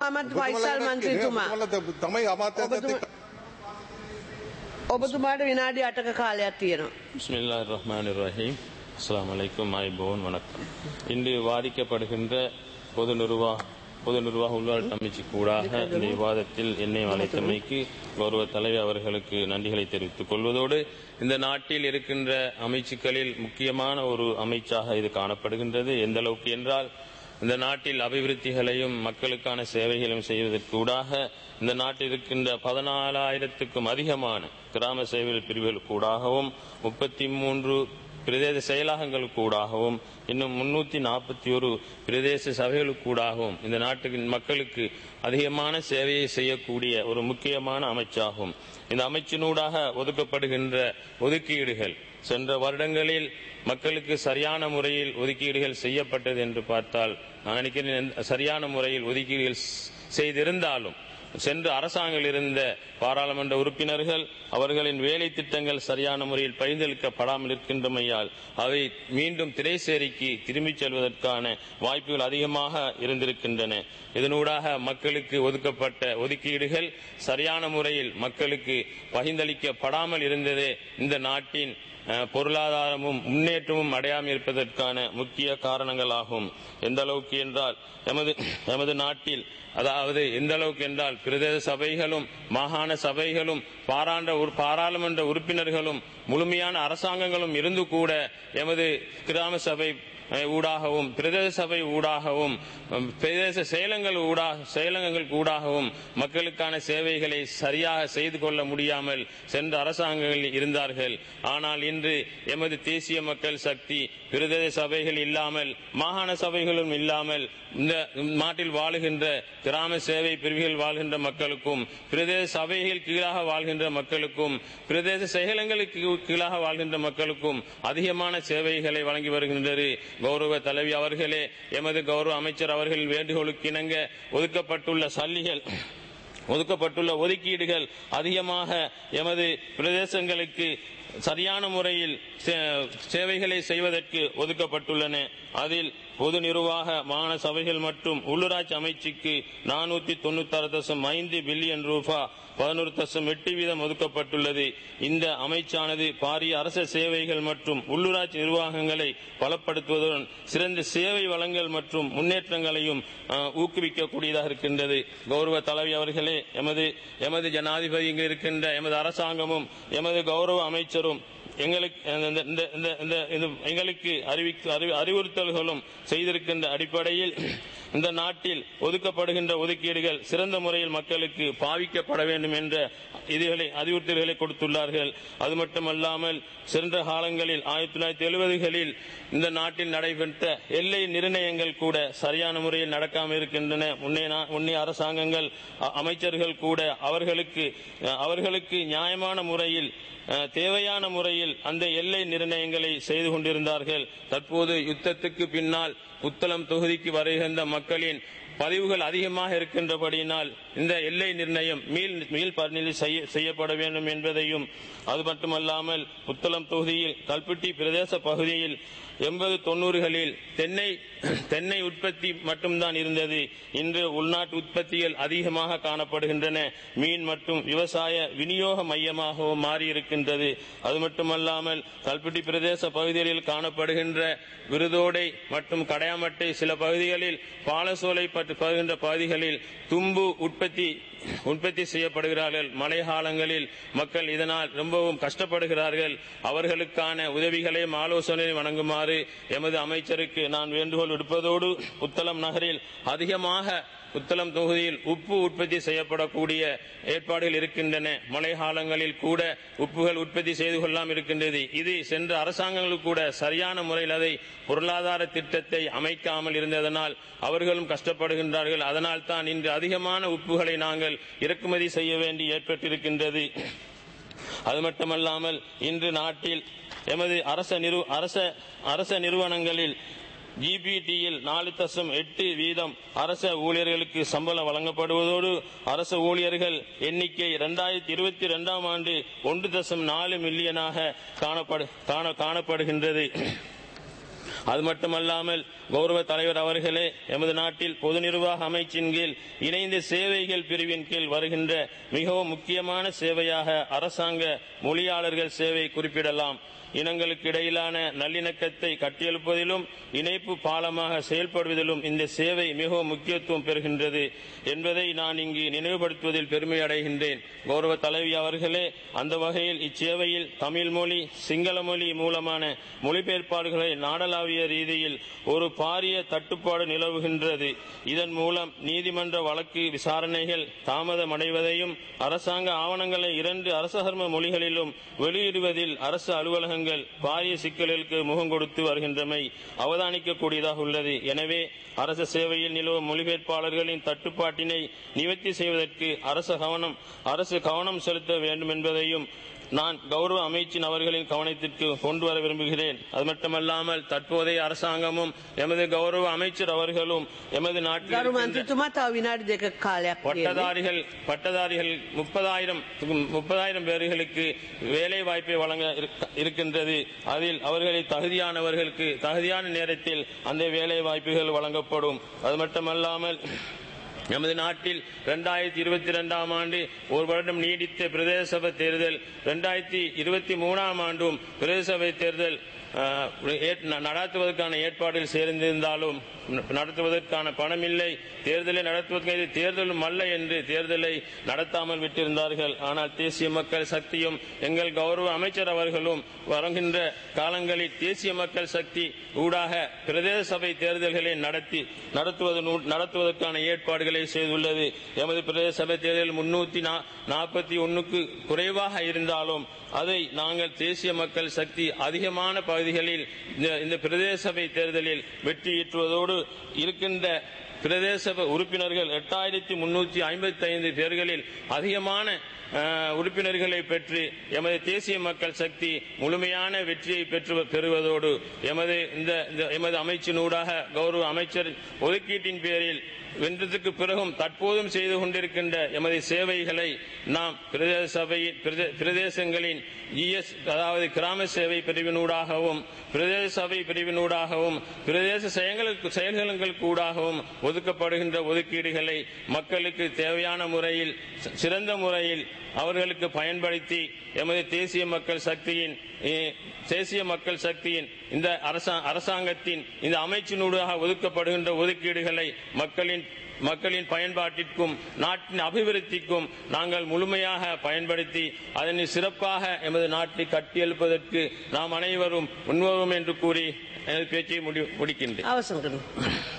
අමත් වයිසල් මන්ත්‍රීතුමා ඔබතුමාලා තමයි අමාත්‍යංශත් එක්ක ඔබතුමාට විනාඩි අටක කාලයක් තියෙනවා. பிஸ்மில்லா ரஹ்மான் ரஹீம் அஸ்லாம் வலைக்கும் மாய்போன் வணக்கம் இன்று வாதிக்கப்படுகின்ற பொது நிர்வா பொது நிர்வாக உள்ளாட்சி அமைச்சு கூடாக இந்த விவாதத்தில் என்னை அழைத்தமைக்கு கௌரவ தலைவர் அவர்களுக்கு நன்றிகளை தெரிவித்துக் கொள்வதோடு இந்த நாட்டில் இருக்கின்ற அமைச்சுக்களில் முக்கியமான ஒரு அமைச்சாக இது காணப்படுகின்றது எந்த அளவுக்கு என்றால் இந்த நாட்டில் அபிவிருத்திகளையும் மக்களுக்கான சேவைகளையும் செய்வதற்கூடாக இந்த நாட்டில் இருக்கின்ற பதினாலாயிரத்துக்கும் அதிகமான கிராம சேவை பிரிவுகள் கூடாகவும் முப்பத்தி மூன்று பிரதேச செயலகங்களுக்கூடாகவும் இன்னும் முன்னூத்தி நாற்பத்தி ஒரு பிரதேச சபைகளுக்கூடாகவும் இந்த நாட்டின் மக்களுக்கு அதிகமான சேவையை செய்யக்கூடிய ஒரு முக்கியமான அமைச்சாகும் இந்த அமைச்சினூடாக ஒதுக்கப்படுகின்ற ஒதுக்கீடுகள் சென்ற வருடங்களில் மக்களுக்கு சரியான முறையில் ஒதுக்கீடுகள் செய்யப்பட்டது என்று பார்த்தால் நான் நினைக்கிறேன் சரியான முறையில் ஒதுக்கீடுகள் செய்திருந்தாலும் சென்று அரசாங்கில் இருந்த பாராளுமன்ற உறுப்பினர்கள் அவர்களின் வேலை திட்டங்கள் சரியான முறையில் பரிந்தளிக்கப்படாமல் இருக்கின்றமையால் அவை மீண்டும் திரைசேரிக்கு திரும்பிச் செல்வதற்கான வாய்ப்புகள் அதிகமாக இருந்திருக்கின்றன இதனூடாக மக்களுக்கு ஒதுக்கப்பட்ட ஒதுக்கீடுகள் சரியான முறையில் மக்களுக்கு பகிர்ந்தளிக்கப்படாமல் இருந்ததே இந்த நாட்டின் அஹ், பொருளாதாரமும் முன்னேற்றமும் அடையாமல் இருப்பதற்கான முக்கிய காரணங்களாகும் எந்த அளவுக்கு என்றால் எமது எமது நாட்டில் அதாவது எந்த அளவுக்கு என்றால் பிரதேச சபைகளும் மாகாண சபைகளும் பாராண்ட உறு- பாராளுமன்ற உறுப்பினர்களும் முழுமையான அரசாங்கங்களும் இருந்து கூட எமது கிராம சபை அஹ், ஊடாகவும் பிரதேச சபை ஊடாகவும் உம், பிரதேச செயலங்கள் ஊடாக செயலகங்கள் ஊடாகவும் மக்களுக்கான சேவைகளை சரியாக செய்து கொள்ள முடியாமல் சென்ற அரசாங்கங்கள் இருந்தார்கள் ஆனால் இன்று எமது தேசிய மக்கள் சக்தி பிரதேச சபைகள் இல்லாமல் மாகாண சபைகளும் இல்லாமல் இந்த நாட்டில் வாழுகின்ற கிராம சேவை பிரிவுகள் வாழ்கின்ற மக்களுக்கும் பிரதேச சபைகள் கீழாக வாழ்கின்ற மக்களுக்கும் பிரதேச செயலங்களுக்கு கீழாக வாழ்கின்ற மக்களுக்கும் அதிகமான சேவைகளை வழங்கி வருகின்றது கௌரவ தலைவி அவர்களே எமது கௌரவ அமைச்சர் அவர்கள் வேண்டுகோளுக்கு இணங்க ஒதுக்கப்பட்டுள்ள சல்லிகள் ஒதுக்கப்பட்டுள்ள ஒதுக்கீடுகள் அதிகமாக எமது பிரதேசங்களுக்கு சரியான முறையில் சே- சேவைகளை செய்வதற்கு ஒதுக்கப்பட்டுள்ளன அதில் பொது நிர்வாக மாகாண சபைகள் மற்றும் உள்ளூராட்சி அமைச்சுக்கு நானூத்தி தொண்ணூத்தி ஆறு தசம் ஐந்து பில்லியன் ரூபாய் பதினோரு தசம் எட்டு வீதம் ஒதுக்கப்பட்டுள்ளது இந்த அமைச்சானது பாரிய அரச சேவைகள் மற்றும் உள்ளூராட்சி நிர்வாகங்களை பலப்படுத்துவதுடன் சிறந்த சேவை வளங்கள் மற்றும் முன்னேற்றங்களையும் அஹ், ஊக்குவிக்கக்கூடியதாக இருக்கின்றது கௌரவ தலைவி அவர்களே எமது எமது ஜனாதிபதி இங்கு இருக்கின்ற எமது அரசாங்கமும் எமது கௌரவ அமைச்சரும் எங்களுக்கு இந்த- இந்த- இந்த- இந்த- இந்த எங்களுக்கு அறிவிக்க அறி- அறிவுறுத்தல்களும் செய்திருக்கின்ற அடிப்படையில் இந்த நாட்டில் ஒதுக்கப்படுகின்ற ஒதுக்கீடுகள் சிறந்த முறையில் மக்களுக்கு பாவிக்கப்பட வேண்டும் என்ற இதுகளை அறிவுறுத்தல்களை கொடுத்துள்ளார்கள் அது மட்டுமல்லாமல் சென்ற காலங்களில் ஆயிரத்தி தொள்ளாயிரத்தி எழுபதுகளில் இந்த நாட்டில் நடைபெற்ற எல்லை நிர்ணயங்கள் கூட சரியான முறையில் நடக்காமல் இருக்கின்றன முன்னே நா- முன்னே அரசாங்கங்கள் அ- அமைச்சர்கள் கூட அவர்களுக்கு அஹ், அவர்களுக்கு நியாயமான முறையில் அஹ், தேவையான முறையில் அந்த எல்லை நிர்ணயங்களை செய்து கொண்டிருந்தார்கள் தற்போது யுத்தத்துக்கு பின்னால் புத்தளம் தொகுதிக்கு வருகின்ற மக்களின் பதிவுகள் அதிகமாக இருக்கின்றபடியினால் இந்த எல்லை நிர்ணயம் மீள் மீள் பரிநிலை செய்ய- செய்யப்பட வேண்டும் என்பதையும் அது மட்டுமல்லாமல் புத்தளம் தொகுதியில் கல்பட்டி பிரதேச பகுதியில் எண்பது தொண்ணூறுகளில் தென்னை தென்னை உற்பத்தி மட்டும்தான் இருந்தது இன்று உள்நாட்டு உற்பத்திகள் அதிகமாக காணப்படுகின்றன மீன் மற்றும் விவசாய விநியோக மையமாகவும் மாறியிருக்கின்றது அது மட்டுமல்லாமல் கல்பட்டி பிரதேச பகுதிகளில் காணப்படுகின்ற விருதோடை மற்றும் கடையாமட்டை சில பகுதிகளில் பாலசோலை பட்டு பகுகின்ற பகுதிகளில் தும்பு உற்பத்தி உற்பத்தி செய்யப்படுகிறார்கள் மழை காலங்களில் மக்கள் இதனால் ரொம்பவும் கஷ்டப்படுகிறார்கள் அவர்களுக்கான உதவிகளையும் ஆலோசனையும் வழங்குமாறு எமது அமைச்சருக்கு நான் வேண்டுகோள் விடுப்பதோடு புத்தளம் நகரில் அதிகமாக புத்தளம் தொகுதியில் உப்பு உற்பத்தி செய்யப்படக்கூடிய ஏற்பாடுகள் இருக்கின்றன மழை காலங்களில் கூட உப்புகள் உற்பத்தி செய்து கொள்ளாமல் இருக்கின்றது இது சென்ற அரசாங்கங்கள் கூட சரியான முறையில் அதை பொருளாதார திட்டத்தை அமைக்காமல் இருந்ததனால் அவர்களும் கஷ்டப்படுகின்றார்கள் அதனால் தான் இன்று அதிகமான உப்புகளை நாங்கள் இறக்குமதி செய்ய வேண்டி ஏற்பட்டிருக்கின்றது அது மட்டுமல்லாமல் இன்று நாட்டில் எமது அரச நிறு அரச அரச நிறுவனங்களில் ஜிபிடியில் நாலு தசம் எட்டு வீதம் அரச ஊழியர்களுக்கு சம்பளம் வழங்கப்படுவதோடு அரச ஊழியர்கள் எண்ணிக்கை இரண்டாயிரத்தி இருபத்தி இரண்டாம் ஆண்டு ஒன்று தசம் நாலு மில்லியனாக காணப்படு காண- காணப்படுகின்றது அது மட்டுமல்லாமல் கௌரவ தலைவர் அவர்களே எமது நாட்டில் பொது நிர்வாக அமைச்சின் கீழ் இணைந்த சேவைகள் பிரிவின் கீழ் வருகின்ற மிகவும் முக்கியமான சேவையாக அரசாங்க மொழியாளர்கள் சேவை குறிப்பிடலாம் இனங்களுக்கு இடையிலான நல்லிணக்கத்தை கட்டியெழுப்பதிலும் இணைப்பு பாலமாக செயல்படுவதிலும் இந்த சேவை மிகவும் முக்கியத்துவம் பெறுகின்றது என்பதை நான் இங்கு நினைவுபடுத்துவதில் பெருமை அடைகின்றேன் கௌரவ தலைவி அவர்களே அந்த வகையில் இச்சேவையில் தமிழ் மொழி சிங்கள மொழி மூலமான மொழிபெயர்ப்பாளர்களை நாடளாவிய ரீதியில் ஒரு பாரிய தட்டுப்பாடு நிலவுகின்றது இதன் மூலம் நீதிமன்ற வழக்கு விசாரணைகள் தாமதமடைவதையும் அரசாங்க ஆவணங்களை இரண்டு அரசகர்ம மொழிகளிலும் வெளியிடுவதில் அரசு அலுவலகங்கள் பாரிய சிக்கல்களுக்கு முகம் கொடுத்து வருகின்றமை அவதானிக்கக்கூடியதாக உள்ளது எனவே அரசு சேவையில் நிலவும் மொழிபெயர்ப்பாளர்களின் தட்டுப்பாட்டினை நிவர்த்தி செய்வதற்கு அரசு கவனம் அரசு கவனம் செலுத்த வேண்டும் என்பதையும் நான் கௌரவ அமைச்சின் அவர்களின் கவனத்திற்கு கொண்டு வர விரும்புகிறேன் அது மட்டுமல்லாமல் தற்போதைய அரசாங்கமும் எமது கௌரவ அமைச்சர் அவர்களும் எமது நாட்டில் ගරු இருக்கின்ற මන්ත්‍රීතුමා තව විනාඩි දෙක කාලයක් තියෙනවා. பட்டதாரிகள் பட்டதாரிகள் முப்பதாயிரம் முப்பதாயிரம் பேர்களுக்கு வேலை வாய்ப்பை வழங்க இருக்க- இருக்கின்றது அதில் அவர்களை தகுதியானவர்களுக்கு தகுதியான நேரத்தில் அந்த வேலை வாய்ப்புகள் வழங்கப்படும் அது மட்டுமல்லாமல் நமது நாட்டில் இரண்டாயிரத்தி இருபத்தி இரண்டாம் ஆண்டு ஒரு வருடம் நீடித்த பிரதேச சபை தேர்தல் இரண்டாயிரத்தி இருபத்தி மூணாம் ஆண்டும் பிரதேச சபை தேர்தல் அஹ், ஏற்- நடத்துவதற்கான ஏற்பாடுகள் சேர்ந்திருந்தாலும் நடத்துவதற்கான பணம் இல்லை தேர்தலை நடத்துவதற்கு இது தேர்தலும் அல்ல என்று தேர்தலை நடத்தாமல் விட்டிருந்தார்கள் ஆனால் தேசிய மக்கள் சக்தியும் எங்கள் கௌரவ அமைச்சர் அவர்களும் வருகின்ற காலங்களில் தேசிய மக்கள் சக்தி ஊடாக பிரதேச சபை தேர்தல்களை நடத்தி நடத்துவது நடத்துவதற்கான ஏற்பாடுகளை செய்துள்ளது எமது பிரதேச சபை தேர்தல் முன்னூத்தி நாற்பத்தி ஒன்னுக்கு குறைவாக இருந்தாலும் அதை நாங்கள் தேசிய மக்கள் சக்தி அதிகமான பகுதிகளில் இந்த- இந்த பிரதேச சபை தேர்தலில் வெற்றியீற்றுவதோடு இருக்கின்ற பிரதேச சபை உறுப்பினர்கள் எட்டாயிரத்தி முன்னூத்தி ஐம்பத்தி ஐந்து பேர்களில் அதிகமான அஹ், உறுப்பினர்களை பெற்று எமது தேசிய மக்கள் சக்தி முழுமையான வெற்றியை பெற்று பெறுவதோடு எமது இந்த இந்த- எமது அமைச்சினூடாக கௌரவ அமைச்சர் ஒதுக்கீட்டின் பேரில் வென்றதுக்கு பிறகும் தற்போதும் செய்து கொண்டிருக்கின்ற எமது சேவைகளை நாம் பிரதேச சபையின் பிரதே- பிரதேசங்களின் இஎஸ் அதாவது கிராம சேவை பிரிவினூடாகவும் பிரதேச சபை பிரிவினூடாகவும் பிரதேச செயல்களுக்கு செயல்களுக்கு ஊடாகவும் ஒதுக்கப்படுகின்ற ஒதுக்கீடுகளை மக்களுக்கு தேவையான முறையில் சி- சிறந்த முறையில் அவர்களுக்கு பயன்படுத்தி எமது தேசிய மக்கள் சக்தியின் eh, தேசிய மக்கள் சக்தியின் இந்த அரசா- அரசாங்கத்தின் இந்த அமைச்சினூடாக ஒதுக்கப்படுகின்ற ஒதுக்கீடுகளை மக்களின் மக்களின் பயன்பாட்டிற்கும் நாட்டின் அபிவிருத்திக்கும் நாங்கள் முழுமையாக பயன்படுத்தி அதனை சிறப்பாக எமது நாட்டை கட்டியெழுப்பதற்கு நாம் அனைவரும் முன்வரும் என்று கூறி எனது பேச்சை முடி- முடிக்கின்றேன் අවසන් කරනවා.